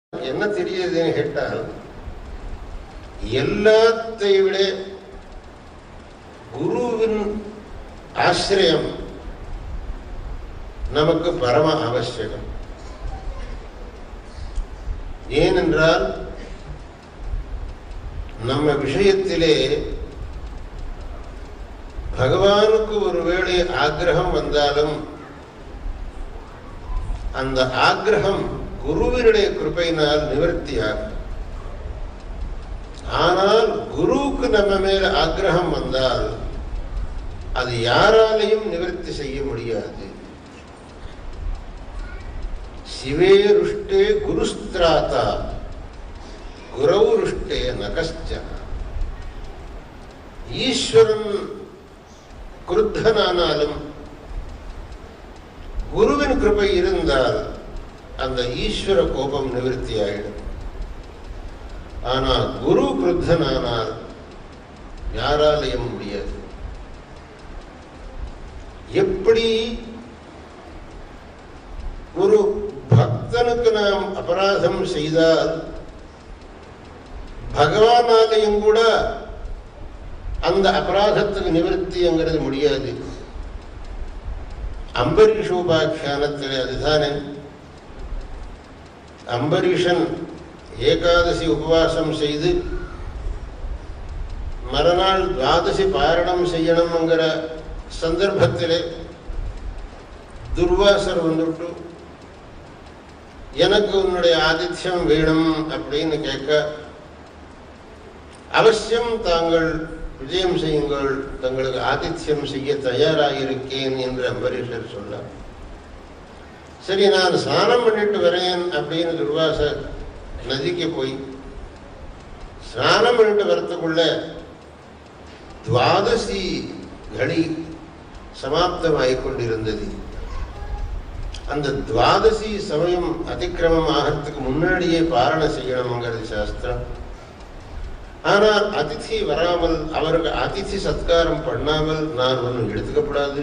என்ன தெரியுதுன்னு கேட்டால் எல்லாத்தை விட குருவின் ஆசிரியம் நமக்கு பரம அவசியம் ஏனென்றால் நம்ம விஷயத்திலே பகவானுக்கு ஒருவேளை ஆக்கிரகம் வந்தாலும் அந்த ஆக்கிரகம் குருவினுடைய கிருபையினால் நிவர்த்தியாகும் ஆனால் குருவுக்கு நம்ம மேல ஆக்கிரகம் வந்தால் அது யாராலையும் நிவர்த்தி செய்ய முடியாது சிவே ருஷ்டே குருஸ்திராத்தா குரவு ருஷ்டே நகஸ்ட ஈஸ்வரன் குருத்தனானாலும் குருவின் கிருபை இருந்தால் அந்த ஈஸ்வர கோபம் நிவர்த்தி ஆயிடும் ஆனால் குரு கிருத்தனானால் யாராலையும் முடியாது எப்படி ஒரு பக்தனுக்கு நாம் அபராதம் செய்தால் பகவானாலையும் கூட அந்த அபராதத்துக்கு நிவர்த்திங்கிறது முடியாது அம்பரீஷோபாக்கியானத்தில் அதுதானே அம்பரீஷன் ஏகாதசி உபவாசம் செய்து மறுநாள் துவாதசி பாரணம் செய்யணுங்கிற சந்தர்ப்பத்திலே துர்வாசர் வந்துட்டு எனக்கு உன்னுடைய ஆதித்யம் வேணும் அப்படின்னு கேட்க அவசியம் தாங்கள் விஜயம் செய்யுங்கள் தங்களுக்கு ஆதித்யம் செய்ய தயாராயிருக்கேன் என்று அம்பரீஷர் சொல்ல சரி நான் ஸ்நானம் பண்ணிட்டு வரேன் அப்படின்னு துர்வாசர் நதிக்கு போய் ஸ்நானம் பண்ணிட்டு வரத்துக்குள்ள துவாதசி கடி சமாப்தமாகிக் கொண்டிருந்தது அந்த துவாதசி சமயம் அதிக்கிரமம் ஆகிறதுக்கு முன்னாடியே பாரண செய்யணுங்கிறது சாஸ்திரம் ஆனால் அதிதி வராமல் அவருக்கு அதிதி சத்காரம் பண்ணாமல் நான் ஒன்றும் எடுத்துக்கப்படாது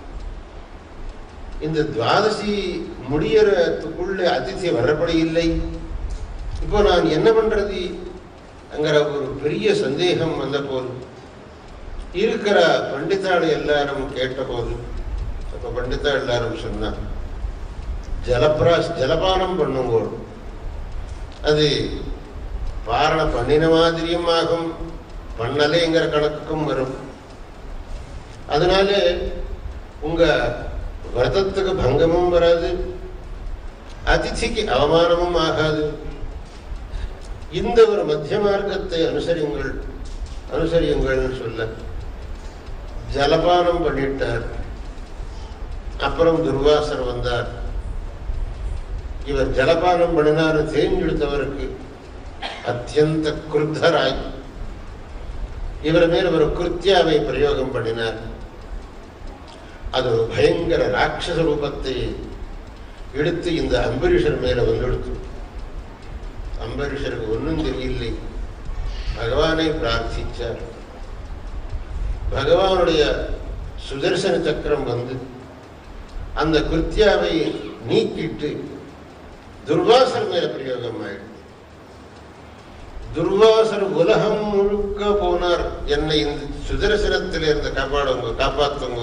இந்த துவாதசி முடியறதுக்குள்ள அதிதி வரப்படி இல்லை இப்போ நான் என்ன பண்றது அங்கிற ஒரு பெரிய சந்தேகம் வந்த போது இருக்கிற பண்டிதாள் எல்லாரும் கேட்ட போது அப்ப பண்டிதா எல்லாரும் சொன்னா ஜலப்பிராஸ் ஜலபானம் பண்ணுங்கோ அது பாரண பண்ணின மாதிரியும் ஆகும் பண்ணலைங்கிற கணக்குக்கும் வரும் அதனால உங்க விரதத்துக்கு பங்கமும் வராது அதிதிக்கு அவமானமும் ஆகாது இந்த ஒரு மத்திய மார்க்கத்தை அனுசரியுங்கள் அனுசரியுங்கள்னு சொல்ல ஜலபானம் பண்ணிட்டார் அப்புறம் துர்வாசர் வந்தார் இவர் ஜலபானம் பண்ணினார் தேர்ந்தெடுத்தவருக்கு அத்தியந்த குருத்தராய் இவர் மேல் ஒரு கிருத்தியாவை பிரயோகம் பண்ணினார் அது ஒரு பயங்கர ராட்சச ரூபத்தை எடுத்து இந்த அம்பரீஷர் மேல வந்துடுத்து அம்பரீஷருக்கு ஒன்றும் தெரியலை பகவானை பிரார்த்திச்சார் பகவானுடைய சுதர்சன சக்கரம் வந்து அந்த கிருத்தியாவை நீக்கிட்டு துர்வாசர் மேல பிரயோகம் ஆயிடுது துர்வாசர் உலகம் முழுக்க போனார் என்னை இந்த சுதர்சனத்தில் இருந்து காப்பாடுங்க காப்பாத்துங்க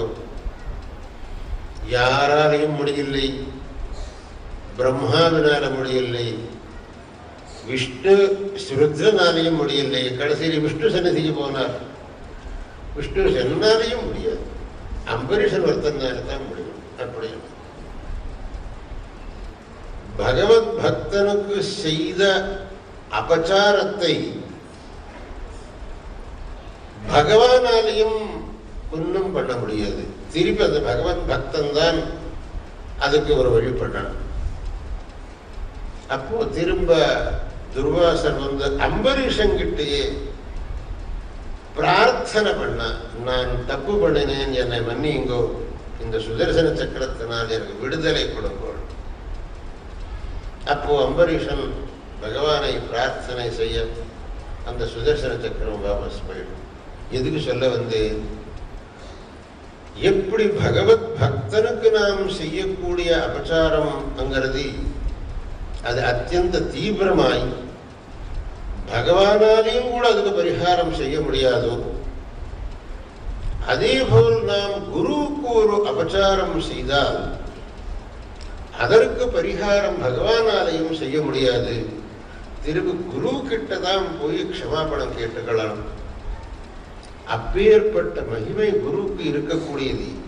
யாராலையும் முடியலை பிரம்மாவினால முடியலை விஷ்ணு சுருத்ரனாலையும் முடியலை கடைசியில் விஷ்ணு சன்னதிக்கு போனார் விஷ்ணு சென்னாலையும் முடியாது அம்பரீஷன் ஒருத்தனால தான் முடியும் அப்படி பகவத் பக்தனுக்கு செய்த அபச்சாரத்தை பகவானாலையும் ஒன்றும் பண்ண முடியாது திருப்பி அந்த பகவத் பக்தன் தான் அதுக்கு ஒரு வழி பண்ணணும் அப்போ திரும்ப துர்வாசர் வந்து அம்பரீஷங்கிட்டேயே பிரார்த்தனை பண்ண நான் தப்பு பண்ணினேன் என்னை மன்னிங்கோ இந்த சுதர்சன சக்கரத்தினால் எனக்கு விடுதலை கொடுங்கோ அப்போ அம்பரீஷன் பகவானை பிரார்த்தனை செய்ய அந்த சுதர்சன சக்கரம் வாபஸ் போயிடும் எதுக்கு சொல்ல வந்து எப்படி பகவத் பக்தனுக்கு நாம் செய்யக்கூடிய அபச்சாரம் அங்கிறது அது அத்தியந்த தீவிரமாய் பகவானாலையும் கூட அதுக்கு பரிகாரம் செய்ய முடியாதோ அதே போல் நாம் குருவுக்கு ஒரு அபச்சாரம் செய்தால் அதற்கு பரிகாரம் பகவானாலையும் செய்ய முடியாது திரும்பி குரு கிட்ட தான் போய் க்ஷமாபணம் கேட்டுக்கலாம் அப்பேற்பட்ட மகிமை குருவுக்கு இருக்கக்கூடியது